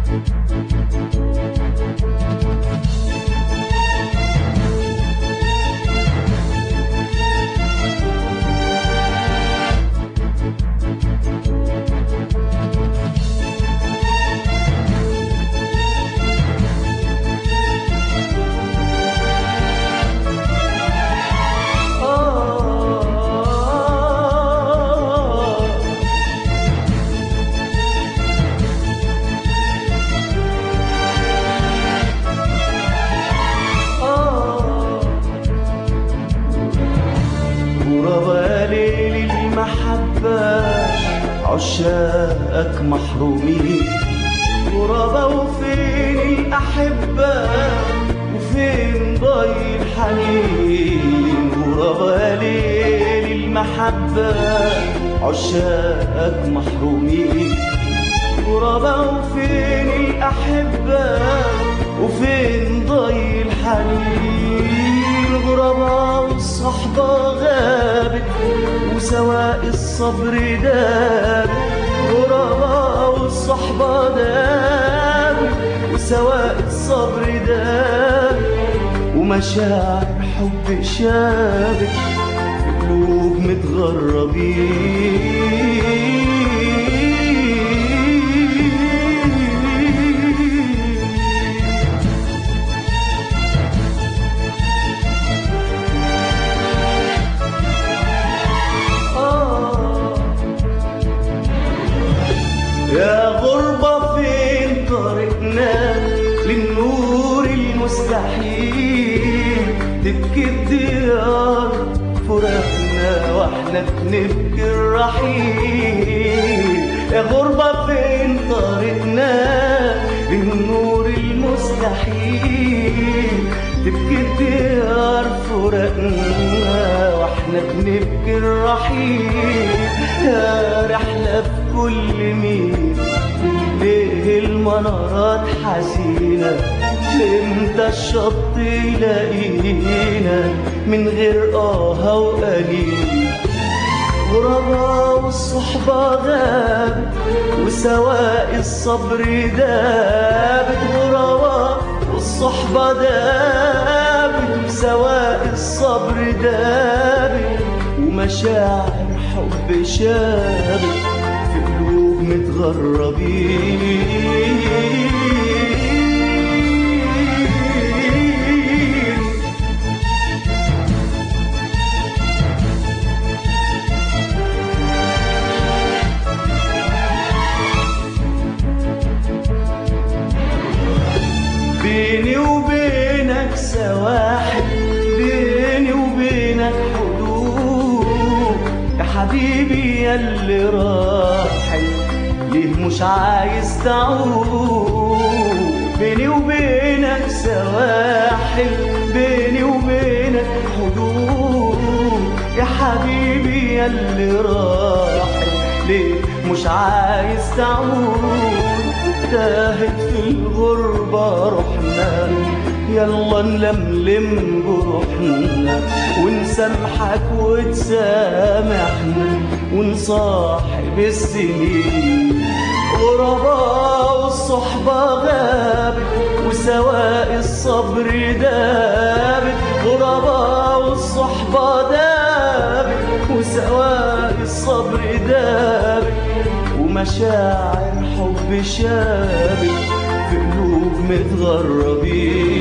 آه آه غرباء ليل المحبة عشاقك محرومين غرباء وفين الأحبة وفين ضي الحنين غرباء ليل المحبة عشاقك محرومين غرباء وفين الأحبة وفين ضي الحنين غرباء والصحبة غابت وسواء الصبر داب غرباء والصحبة داب وسواء الصبر داب ومشاعر حب شابت في قلوب متغربين آه يا غربة فين طريقنا للنور المستحيل تبكي الديار فراقنا واحنا بنبكي الرحيل يا غربة فين طريقنا للنور المستحيل تبكي الديار فراقنا واحنا بنبكي الرحيل يا رحلة في كل ميل ليه المنارات حزينة امتى الشط يلاقينا من غير آه وقليل غرباء والصحبة غابت وسواء الصبر دابت غرباء والصحبة دابت وسواء الصبر دابت ومشاعر حب شابت في قلوب متغربين بيني وبينك سواحل بيني وبينك حدود يا حبيبي يا اللي راحل ليه مش عايز تعود بيني وبينك سواحل بيني وبينك حدود يا حبيبي يا اللي راحل ليه مش عايز تعود تاهت في الغربة روحنا يلا نلملم جروحنا ونسامحك وتسامحنا ونصاحب السنين غرباء والصحبة غابت وسواء الصبر دابت غرباء والصحبة دابت وسواء الصبر دابت ومشاعر حب شابت في قلوب متغربين